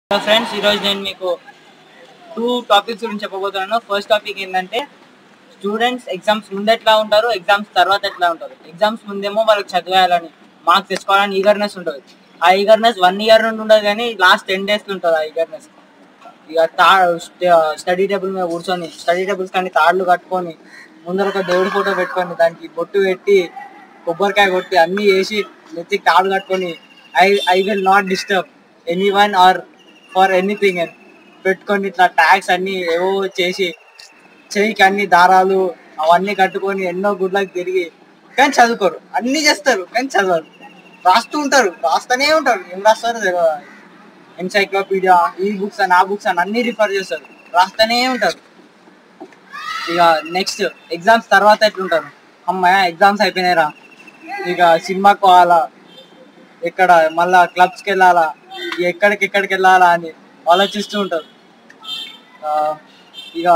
hello friends ఈరోజు నేను మీకు టూ టాపిక్స్ గురించి చెప్పబోతున్నాను ఫస్ట్ టాపిక్ ఏంటంటే స్టూడెంట్స్ ఎగ్జామ్స్ ముందు ఎట్లా ఉంటారు ఎగ్జామ్స్ తర్వాత ఎట్లా ఉంటారు ఎగ్జామ్స్ ముందేమో వాళ్ళకి చదివేయాలని మార్క్స్ తెచ్చుకోవాలని ఈగర్నెస్ ఉంటుంది ఆ ఈగర్నెస్ వన్ ఇయర్ నుండి ఉండదు కానీ లాస్ట్ టెన్ డేస్ ఉంటుంది ఆ ఈగర్నెస్ ఇక తా స్టడీ టేబుల్ మీద కూర్చొని స్టడీ టేబుల్స్ కానీ తాళ్ళు కట్టుకొని ముందర ఒక దేవుడి ఫోటో పెట్టుకొని దానికి బొట్టు పెట్టి కొబ్బరికాయ కొట్టి అన్నీ వేసి నెత్తికి తాడు కట్టుకొని I I will not disturb anyone or for anything అని పెట్టుకొని ఇట్లా ట్యాక్స్ అన్ని ఏవో చేసి చెయ్యికి అన్ని దారాలు అవన్నీ కట్టుకొని ఎన్నో గుడ్లకు తిరిగి కానీ చదువుకోరు అన్ని చేస్తారు కానీ చదవరు రాస్తూ ఉంటారు రాస్తూనే ఉంటారు ఏం రాస్తారో తెలియదు ఎన్సైక్లోపీడియా ఈ బుక్స్ అని ఆ బుక్స్ అని అన్ని రిఫర్ చేస్తారు రాస్తూనే ఉంటారు ఇక నెక్స్ట్ ఎగ్జామ్స్ తర్వాత ఎట్లుంటారు అమ్మాయి ఎగ్జామ్స్ అయిపోయినాయిరా ఇక సినిమాకి పోవాలా ఎక్కడ మళ్ళా క్లబ్స్కి వెళ్ళాలా ఎక్కడికి ఎక్కడికి వెళ్ళాలా అని ఆలోచిస్తూ ఉంటారు ఆ, ఇక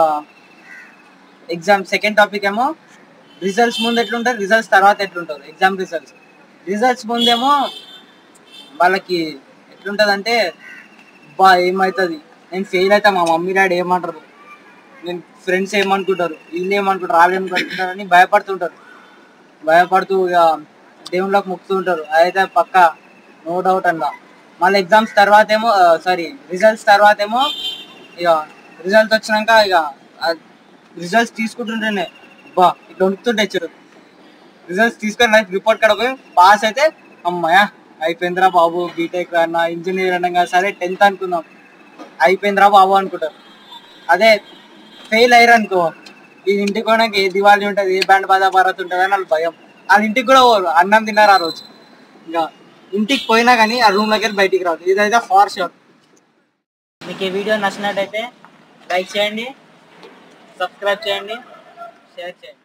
ఎగ్జామ్ సెకండ్ టాపిక్ ఏమో రిజల్ట్స్ ముందు ఎట్లుంటారు రిజల్ట్స్ తర్వాత ఎట్లుంటారు ఎగ్జామ్ రిజల్ట్స్ రిజల్ట్స్ ముందేమో వాళ్ళకి ఎట్లుంటుంది అంటే బా ఏమవుతుంది నేను ఫెయిల్ అయితే మా మమ్మీ డాడీ ఏమంటారు నేను ఫ్రెండ్స్ ఏమనుకుంటారు వీళ్ళు ఏమనుకుంటారు వాళ్ళు ఏమనుకుంటారు అని భయపడుతుంటారు భయపడుతూ ఇక దేవుళ్ళకి మొక్కుతూ ఉంటారు అదైతే పక్క నో డౌట్ అన్న మళ్ళీ ఎగ్జామ్స్ తర్వాత ఏమో సారీ రిజల్ట్స్ తర్వాత ఏమో ఇక రిజల్ట్స్ వచ్చినాక ఇక రిజల్ట్స్ తీసుకుంటుంటేనే బా ఇట్లా వణుకుతుంటే చెడు రిజల్ట్స్ తీసుకొని లైఫ్ రిపోర్ట్ కాడ పోయి పాస్ అయితే అమ్మాయా అయిపోయిందిరా బాబు బీటెక్ అన్న ఇంజనీర్ అనగా సరే టెన్త్ అనుకుందాం అయిపోయిందిరా బాబు అనుకుంటారు అదే ఫెయిల్ అయ్యారు అనుకో ఈ ఇంటికి పోయినాక ఏ దివాళీ ఉంటుంది ఏ బ్యాండ్ బాధా భారత్ ఉంటుంది అని వాళ్ళు భయం వాళ్ళ ఇంటికి కూడా పోరు అన్నం తిన్నారు ఆ రోజు ఇంకా ఇంటికి పోయినా కానీ ఆ రూమ్ దగ్గర బయటికి రాదు ఇదైతే ఫార్ షూర్ మీకు ఈ వీడియో నచ్చినట్టయితే లైక్ చేయండి సబ్స్క్రైబ్ చేయండి షేర్ చేయండి